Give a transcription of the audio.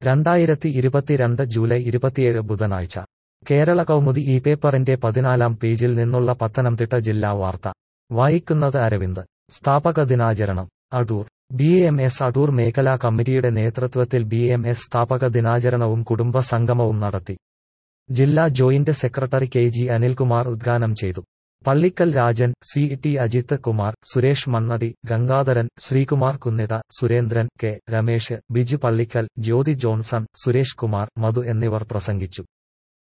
രണ്ടായിരത്തി ഇരുപത്തിരണ്ട് ജൂലൈ ഇരുപത്തിയേഴ് ബുധനാഴ്ച കേരള കൗമുദി ഈ പേപ്പറിന്റെ പതിനാലാം പേജിൽ നിന്നുള്ള പത്തനംതിട്ട ജില്ലാ വാർത്ത വായിക്കുന്നത് അരവിന്ദ് സ്ഥാപക ദിനാചരണം Adoor B M S Adoor മേഖലാ കമ്മിറ്റിയുടെ നേതൃത്വത്തിൽ ബി എം എസ് സ്ഥാപക ദിനാചരണവും കുടുംബ സംഗമവും നടത്തി ജില്ലാ joint secretary K G Anilkumar ഉദ്ഘാടനം ചെയ്തു Pallickal Rajan C T Ajith Kumar Suresh Mannady Gangadharan Sreekumar Kunnida Surendran K Ramesh Biju Pallickal Jyothi Johnson Suresh Kumar Madhu എന്നിവർ പ്രസംഗിച്ചു